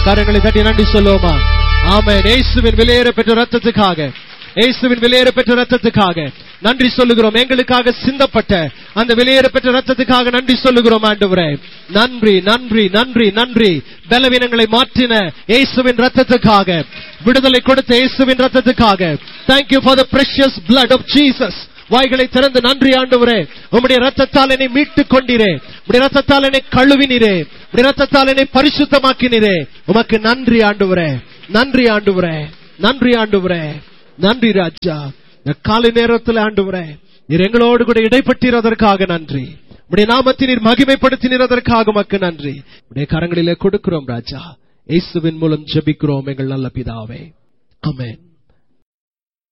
கரங்களை தட்டி நன்றி சொல்லுவோமா ஆமென் இயேசுவின் விலையேற பெற்ற ரத்தத்துக்காக இயேசுவின் விலையேற பெற்ற ரத்தத்துக்காக நன்றி சொல்லுகிறோம் எங்களுக்காக சிந்தப்பட்ட அந்த விலையேற பெற்ற ரத்தத்துக்காக நன்றி சொல்லுகிறோம் ஆண்டவரே நன்றி நன்றி நன்றி நன்றி பலவீனங்களை மாற்றின இயேசுவின் ரத்தத்துக்காக விடுதலை கொடுத்த இயேசுவின் ரத்தத்துக்காக thank you for the precious blood of Jesus வாய்களை திறந்து நன்றி ஆண்டவரே உம்முடைய ரத்தத்தால் என்னை மீட்டுக் கொண்டீரே உம்முடைய ரத்தத்தால் என்னை கழுவினீரே உம்முடைய ரத்தத்தால் என்னை பரிசுத்தமாக்கினீரே உமக்கு நன்றி ஆண்டவரே நன்றி ஆண்டவரே நன்றி ஆண்டவரே நன்றி ராஜா இந்த காலை நேரத்தில் ஆண்டவரே நீர் எங்களோடு கூட இடைப்பட்டீரதற்காக நன்றி உடைய நாமத்தை நீர் மகிமைப்படுத்தினதற்காக உமக்கு நன்றி உடைய கரங்களிலே கொடுக்கிறோம் ராஜா இயேசுவின் மூலம் ஜெபிக்கிறோம் எங்கள் நல்ல பிதாவே ஆமென்